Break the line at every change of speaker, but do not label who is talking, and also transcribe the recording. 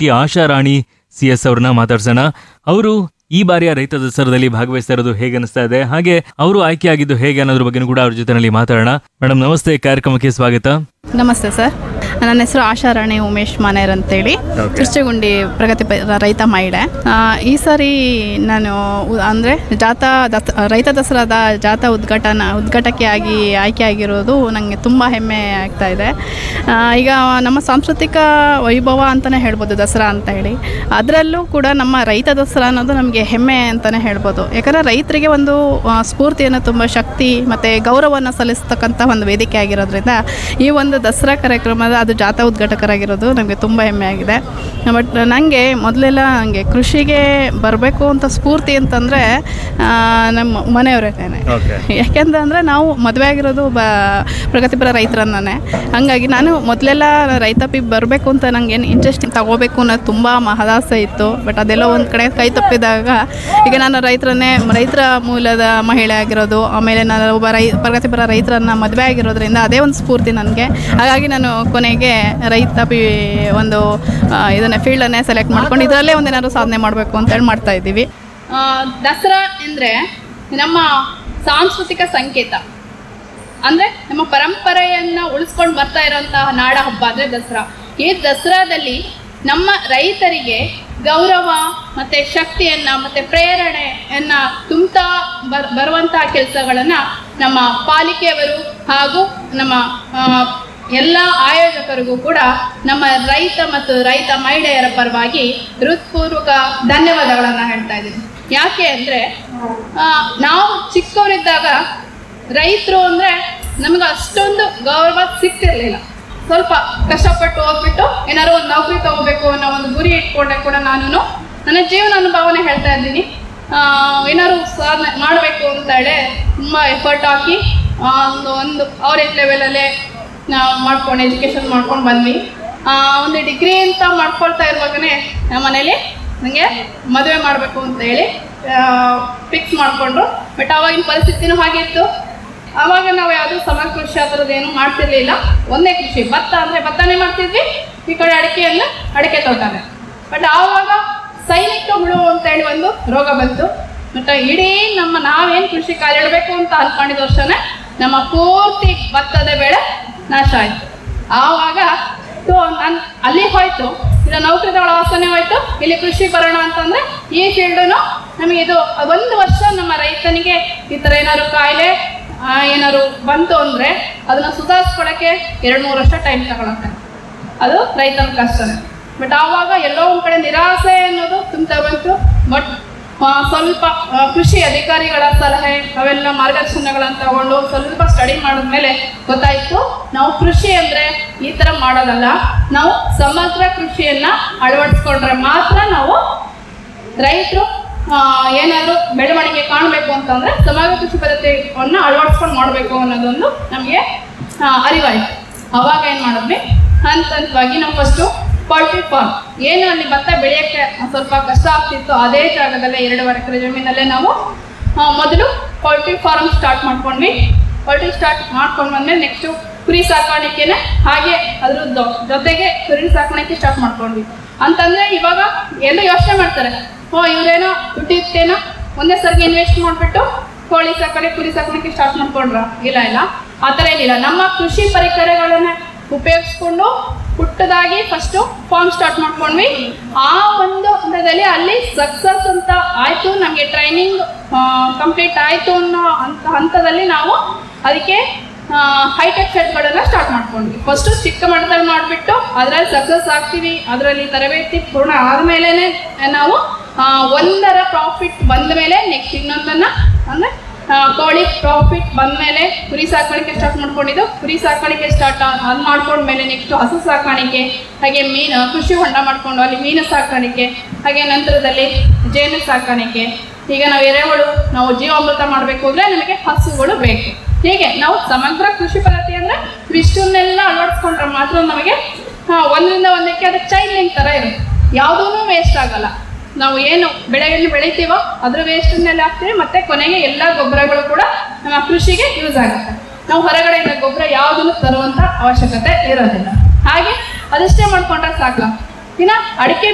T Asha Rani C S ಅವ್ರನ್ನ ಮಾತಾಡ್ಸೋಣ ಅವರು ಈ ಬಾರಿಯ ರೈತ ದಸರಾದಲ್ಲಿ ಭಾಗವಹಿಸ್ತಾ ಇರೋದು ಹೇಗೆ ಅನಿಸ್ತಾ ಇದೆ ಹಾಗೆ ಅವರು ಆಯ್ಕೆಯಾಗಿದ್ದು ಹೇಗೆ ಅನ್ನೋದ್ರ ಬಗ್ಗೆ ಕೂಡ ಅವ್ರ ಜೊತೆನಲ್ಲಿ ಮಾತಾಡೋಣ ಮೇಡಮ್ ನಮಸ್ತೆ ಕಾರ್ಯಕ್ರಮಕ್ಕೆ ಸ್ವಾಗತ
ನಮಸ್ತೆ ಸರ್ ನನ್ನ ಹೆಸರು ಆಶಾರಾಣಿ ಉಮೇಶ್ ಮಾನೇರ್ ಅಂತೇಳಿ
Okay.
ಕೃಷ್ಣಗುಂಡಿ ಪ್ರಗತಿಪರ ರೈತ ಮಹಿಳೆ ಆ, ಈ ಸಾರಿ ನಾನು ಉ- ಅಂದರೆ ಜಾಥಾ ದಸ್ ರೈತ ದಸರಾದ ಜಾಥಾ ಉದ್ಘಾಟನಾ ಉದ್ಘಾಟಕ್ಕೆ ಆಗಿ ಆಯ್ಕೆ ಆಗಿರೋದು ನನಗೆ ತುಂಬ ಹೆಮ್ಮೆ ಆಗ್ತಾ ಇದೆ ಆ, ಈಗ ನಮ್ಮ ಸಾಂಸ್ಕೃತಿಕ ವೈಭವ ಅಂತಲೇ ಹೇಳ್ಬೋದು ದಸರಾ ಅಂತ ಹೇಳಿ ಅದರಲ್ಲೂ ಕೂಡ ನಮ್ಮ ರೈತ ದಸರಾ ಅನ್ನೋದು ನಮಗೆ ಹೆಮ್ಮೆ ಅಂತಲೇ ಹೇಳ್ಬೋದು ಯಾಕಂದರೆ ರೈತರಿಗೆ ಒಂದು ಆ, ಸ್ಫೂರ್ತಿಯನ್ನು ತುಂಬ ಶಕ್ತಿ ಮತ್ತು ಗೌರವವನ್ನು ಸಲ್ಲಿಸ್ತಕ್ಕಂಥ ಒಂದು ವೇದಿಕೆ ಆಗಿರೋದ್ರಿಂದ ಈ ಒಂದು ದಸರಾ ಕಾರ್ಯಕ್ರಮದ ಅದು ಜಾಥಾ ಉದ್ಘಾಟಕರಾಗಿರೋದು ನಮಗೆ ತುಂಬ ಹೆಮ್ಮೆ ಆಗಿದೆ ಬಟ್ ನನಗೆ ಮೊದಲೆಲ್ಲ ನನಗೆ ಕೃಷಿಗೆ ಬರಬೇಕು ಅಂತ ಸ್ಫೂರ್ತಿ ಅಂತಂದರೆ ನಮ್ಮ ಮನೆಯವರೇನೆ
ಓಕೆ
ಯಾಕೆಂತಂದರೆ ನಾವು ಮದುವೆ ಆಗಿರೋದು ಬ ಪ್ರಗತಿಪರ ರೈತರನ್ನೇ ಹಾಗಾಗಿ ನಾನು ಮೊದಲೆಲ್ಲ ರೈತಾಪಿ ಬರಬೇಕು ಅಂತ ನನಗೆ ಏನು ಇಂಟ್ರೆಸ್ಟ್ ತಗೋಬೇಕು ಅನ್ನೋದು ತುಂಬ ಮಹದಾಸೆ ಇತ್ತು ಬಟ್ ಅದೆಲ್ಲ ಒಂದು ಕಡೆ ಕೈ ತಪ್ಪಿದಾಗ ಈಗ ನಾನು ರೈತರನ್ನೇ ರೈತರ ಮೂಲದ ಮಹಿಳೆ ಆಗಿರೋದು ಆಮೇಲೆ ನಾನು ಒಬ್ಬ ರೈ ಪ್ರಗತಿಪರ ರೈತರನ್ನ ಮದುವೆ ಆಗಿರೋದ್ರಿಂದ ಅದೇ ಒಂದು ಸ್ಫೂರ್ತಿ ನನಗೆ ಹಾಗಾಗಿ ನಾನು ಕೊನೆಗೆ ರೈತಾಪಿ ಒಂದು ಆ, ಇದನ್ನೇ ಫೀಲ್ಡನ್ನೇ ಸೆಲೆಕ್ಟ್ ಮಾಡ್ಕೊಂಡು ಇದರಲ್ಲೇ ಒಂದೇನಾದ್ರು ಸಾಧನೆ ಮಾಡಬೇಕು ಅಂತೇಳಿ ಮಾಡ್ತಾ ಇದ್ದೀವಿ ದಸರಾ ಅಂದರೆ ನಮ್ಮ ಸಾಂಸ್ಕೃತಿಕ ಸಂಕೇತ ಅಂದರೆ ನಮ್ಮ ಪರಂಪರೆಯನ್ನು ಉಳಿಸ್ಕೊಂಡು ಬರ್ತಾ ಇರೋಂತಹ ನಾಡ ಹಬ್ಬ ಅಂದರೆ ದಸರಾ ಈ ದಸರಾದಲ್ಲಿ ನಮ್ಮ ರೈತರಿಗೆ ಗೌರವ ಮತ್ತು ಶಕ್ತಿಯನ್ನು ಮತ್ತು ಪ್ರೇರಣೆಯನ್ನು ತುಂಬ್ತಾ ಬರ್ ಬರುವಂತಹ ಕೆಲಸಗಳನ್ನು ನಮ್ಮ ಪಾಲಿಕೆಯವರು ಹಾಗೂ ನಮ್ಮ ಆ, ಎಲ್ಲ ಆಯೋಜಕರಿಗೂ ಕೂಡ ನಮ್ಮ ರೈತ ಮತ್ತು ರೈತ ಮಹಿಳೆಯರ ಪರವಾಗಿ ಹೃತ್ಪೂರ್ವಕ ಧನ್ಯವಾದಗಳನ್ನು ಹೇಳ್ತಾ ಇದ್ದೀನಿ ಯಾಕೆ ಅಂದರೆ ನಾವು ಚಿಕ್ಕವರಿದ್ದಾಗ ರೈತರು ಅಂದರೆ ನಮಗೆ ಅಷ್ಟೊಂದು ಗೌರವ ಸಿಗ್ತಿರ್ಲಿಲ್ಲ ಸ್ವಲ್ಪ ಕಷ್ಟಪಟ್ಟು ಓದ್ಬಿಟ್ಟು ಏನಾದ್ರು ಒಂದು ನೌಕರಿ ತಗೋಬೇಕು ಅನ್ನೋ ಒಂದು ಗುರಿ ಇಟ್ಕೊಂಡೆ ಕೂಡ ನಾನು ನನ್ನ ಜೀವನ ಅನುಭವನೇ ಹೇಳ್ತಾ ಇದ್ದೀನಿ ಆ, ಏನಾದ್ರು ಸಾಧನೆ ಮಾಡಬೇಕು ಅಂತ ಹೇಳಿ ತುಂಬ ಎಫರ್ಟ್ ಹಾಕಿ ಆ, ಒಂದು ಒಂದು ಅವರೇಜ್ ಲೆವೆಲಲ್ಲೇ ನಾವು ಮಾಡ್ಕೊಂಡು ಎಜುಕೇಷನ್ ಮಾಡ್ಕೊಂಡು ಬಂದ್ವಿ ಆ, ಒಂದು ಡಿಗ್ರಿ ಅಂತ ಮಾಡ್ಕೊಳ್ತಾ ಇರುವಾಗನೇ ನಮ್ಮ ಮನೇಲಿ ನನಗೆ ಮದುವೆ ಮಾಡಬೇಕು ಅಂತ ಹೇಳಿ ಫಿಕ್ಸ್ ಮಾಡಿಕೊಂಡ್ರು ಬಟ್ ಆವಾಗಿನ ಪರಿಸ್ಥಿತಿನೂ ಹಾಗೆ ಇತ್ತು ಆವಾಗ ನಾವು ಯಾವುದು ಸಮಗ್ರ ಕೃಷಿ ಆ ಥರದ್ದು ಏನು ಮಾಡ್ತಿರ್ಲಿಲ್ಲ ಒಂದೇ ಕೃಷಿ ಭತ್ತ ಅಂದರೆ ಭತ್ತನೇ ಮಾಡ್ತಿದ್ವಿ ಈ ಕಡೆ ಅಡಿಕೆ ಅಂದ್ರೆ ಅಡಿಕೆ ತೋಟನೇ ಬಟ್ ಆವಾಗ ಸೈನಿಕ ಹುಳು ಅಂತ ಹೇಳಿ ಒಂದು ರೋಗ ಬಂತು ಮತ್ತು ಇಡೀ ನಮ್ಮ ನಾವೇನು ಕೃಷಿ ಕಾಲಿಡಬೇಕು ಅಂತ ಅನ್ಕೊಂಡಿದ್ದ ವರ್ಷನೇ ನಮ್ಮ ಪೂರ್ತಿ ಭತ್ತದ ಬೆಳೆ ನಾಶ ಆಯಿತು ಆವಾಗ ಸೊ ನಾನು ಅಲ್ಲಿ ಹೋಯ್ತು ಇಲ್ಲ ನೌಕರಿಗಳ ವಾಸನೆ ಹೋಯ್ತು ಇಲ್ಲಿ ಕೃಷಿ ಬರೋಣ ಅಂತಂದ್ರೆ ಈ ಫೀಲ್ಡನು ನಮಗೆ ಇದು ಒಂದು ವರ್ಷ ನಮ್ಮ ರೈತನಿಗೆ ಈ ಥರ ಏನಾದ್ರು ಕಾಯಿಲೆ ಆ, ಏನಾದ್ರು ಬಂತು ಅಂದರೆ ಅದನ್ನ ಸುಧಾರಿಸ್ಕೊಳ್ಳೋಕ್ಕೆ ಎರಡು ಮೂರು ವರ್ಷ ಟೈಮ್ ತಗೊಳುತ್ತೆ ಅದು ರೈತನ ಕಷ್ಟನೇ ಬಟ್ ಆವಾಗ ಎಲ್ಲೋ ಒಂದು ಕಡೆ ನಿರಾಸೆ ಅನ್ನೋದು ತುಂಬ್ತಾ ಬಂತು ಬಟ್ ಆ, ಸ್ವಲ್ಪ ಆ, ಕೃಷಿ ಅಧಿಕಾರಿಗಳ ಸಲಹೆ ಅವೆಲ್ಲ ಮಾರ್ಗದರ್ಶನಗಳನ್ನು ತಗೊಂಡು ಸ್ವಲ್ಪ ಸ್ಟಡಿ ಮಾಡಿದ್ಮೇಲೆ ಗೊತ್ತಾಯಿತು ನಾವು ಕೃಷಿ ಅಂದರೆ ಈ ಥರ ಮಾಡೋದಲ್ಲ ನಾವು ಸಮಗ್ರ ಕೃಷಿಯನ್ನು ಅಳವಡಿಸ್ಕೊಂಡ್ರೆ ಮಾತ್ರ ನಾವು ರೈತರು ಏನಾದರೂ ಬೆಳವಣಿಗೆ ಕಾಣಬೇಕು ಅಂತಂದರೆ ಸಮಗ್ರ ಕೃಷಿ ಪದ್ಧತಿಯನ್ನು ಅಳವಡಿಸ್ಕೊಂಡು ಮಾಡಬೇಕು ಅನ್ನೋದೊಂದು ನಮಗೆ ಅರಿವಾಯಿತು ಅವಾಗ ಏನು ಮಾಡಿದ್ವಿ ಹಂತ ಹಂತವಾಗಿ ನಾವು ಫಸ್ಟು ಪೋಲ್ಟ್ರಿ ಫಾರ್ಮ್ ಏನು ಅಲ್ಲಿ ಭತ್ತ ಬೆಳೆಯೋಕ್ಕೆ ಸ್ವಲ್ಪ ಕಷ್ಟ ಆಗ್ತಿತ್ತು ಅದೇ ಜಾಗದಲ್ಲೇ ಎರಡೂವರೆ ಎಕರೆ ಜಮೀನಲ್ಲೇ ನಾವು ಆ, ಮೊದಲು ಪೋಲ್ಟ್ರಿ ಫಾರ್ಮ್ ಸ್ಟಾರ್ಟ್ ಮಾಡ್ಕೊಂಡ್ವಿ ಪೋಲ್ಟ್ರಿ ಸ್ಟಾರ್ಟ್ ಮಾಡ್ಕೊಂಡು ಬಂದ್ಮೇಲೆ ನೆಕ್ಸ್ಟು ಕುರಿ ಸಾಕಾಣಿಕೆನೆ ಹಾಗೆ ಅದ್ರ ಜೊ- ಜೊತೆಗೆ ಕುರಿ ಸಾಕಾಣಿಕೆ ಸ್ಟಾರ್ಟ್ ಮಾಡ್ಕೊಂಡ್ವಿ ಅಂತಂದ್ರೆ ಇವಾಗ ಎಲ್ಲ ಯೋಚನೆ ಮಾಡ್ತಾರೆ ಓ ಇವರೇನೋ ದುಡ್ಡಿತ್ತೇನೋ ಒಂದೇ ಸರ್ಗೆ ಇನ್ವೆಸ್ಟ್ ಮಾಡಿಬಿಟ್ಟು ಕೋಳಿ ಸಾಕಣೆ ಕುರಿ ಸಾಕಾಣಿಕೆ ಸ್ಟಾರ್ಟ್ ಮಾಡ್ಕೊಂಡ್ರ ಇಲ್ಲ ಇಲ್ಲ ಆ ಥರ ಏನಿಲ್ಲ ನಮ್ಮ ಕೃಷಿ ಪರಿಕರಗಳನ್ನ ಉಪಯೋಗಿಸ್ಕೊಂಡು ಪುಟ್ಟದಾಗಿ ಫಸ್ಟು ಫಾರ್ಮ್ ಸ್ಟಾರ್ಟ್ ಮಾಡ್ಕೊಂಡ್ವಿ ಆ ಒಂದು ಹಂತದಲ್ಲಿ ಅಲ್ಲಿ ಸಕ್ಸಸ್ ಅಂತ ಆಯಿತು ನಮಗೆ ಟ್ರೈನಿಂಗ್ ಕಂಪ್ಲೀಟ್ ಆಯಿತು ಅನ್ನೋ ಅಂತ ಹಂತದಲ್ಲಿ ನಾವು ಅದಕ್ಕೆ ಹೈಟೆಕ್ ಶೆಡ್ಗಳನ್ನು ಸ್ಟಾರ್ಟ್ ಮಾಡ್ಕೊಂಡ್ವಿ ಫಸ್ಟು ಚಿಕ್ಕ ಮಟ್ಟದಲ್ಲಿ ಮಾಡಿಬಿಟ್ಟು ಅದರಲ್ಲಿ ಸಕ್ಸಸ್ ಆಗ್ತೀವಿ ಅದರಲ್ಲಿ ತರಬೇತಿ ಪೂರ್ಣ ಆದಮೇಲೆ ನಾವು ಆ, ಒಂದರ ಪ್ರಾಫಿಟ್ ಬಂದ ಮೇಲೆ ನೆಕ್ಸ್ಟ್ ಇನ್ನೊಂದನ್ನು ಅಂದರೆ ಕೋಳಿ ಪ್ರಾಫಿಟ್ ಬಂದಮೇಲೆ ಕುರಿ ಸಾಕಾಣಿಕೆ ಸ್ಟಾರ್ಟ್ ಮಾಡ್ಕೊಂಡಿದ್ದು ಕುರಿ ಸಾಕಾಣಿಕೆ ಸ್ಟಾರ್ಟ್ ಅದು ಮಾಡ್ಕೊಂಡ್ಮೇಲೆ ನೆಕ್ಸ್ಟ್ ಹಸು ಸಾಕಾಣಿಕೆ ಹಾಗೆ ಮೀನು ಕೃಷಿ ಹೊಂಡ ಮಾಡಿಕೊಂಡು ಅಲ್ಲಿ ಮೀನು ಸಾಕಾಣಿಕೆ ಹಾಗೆ ನಂತರದಲ್ಲಿ ಜೇನು ಸಾಕಾಣಿಕೆ ಈಗ ನಾವು ಎರೆಹುಳು ನಾವು ಜೀವಾಮೃತ ಮಾಡಬೇಕು ಅಂದರೆ ನಮಗೆ ಹಸುಗಳು ಬೇಕು ಹೀಗೆ ನಾವು ಸಮಗ್ರ ಕೃಷಿ ಪದ್ಧತಿ ಅಂದರೆ ಇಷ್ಟನ್ನೆಲ್ಲ ಅಳವಡಿಸ್ಕೊಂಡ್ರೆ ಮಾತ್ರ ನಮಗೆ ಆ, ಒಂದರಿಂದ ಒಂದಕ್ಕೆ ಅದು ಚೈನ್ ಲಿಂಕ್ ಥರ ಇರುತ್ತೆ ಯಾವುದೂ ವೇಸ್ಟ್ ಆಗಲ್ಲ ನಾವು ಏನು ಬೆಳೆಯನ್ನು ಬೆಳಿತೀವೋ ಅದ್ರ ವೇಸ್ಟನ್ನೆಲ್ಲ ಹಾಕ್ತೀವಿ ಮತ್ತೆ ಕೊನೆಗೆ ಎಲ್ಲ ಗೊಬ್ಬರಗಳು ಕೂಡ ನಮ್ಮ ಕೃಷಿಗೆ ಯೂಸ್ ಆಗುತ್ತೆ ನಾವು ಹೊರಗಡೆಯಿಂದ ಗೊಬ್ಬರ ಯಾವುದನ್ನು ತರುವಂಥ ಅವಶ್ಯಕತೆ ಇರೋದಿಲ್ಲ ಹಾಗೆ ಅದಷ್ಟೇ ಮಾಡ್ಕೊಂಡ್ರೆ ಸಾಕು ಇನ್ನು ಅಡಿಕೆ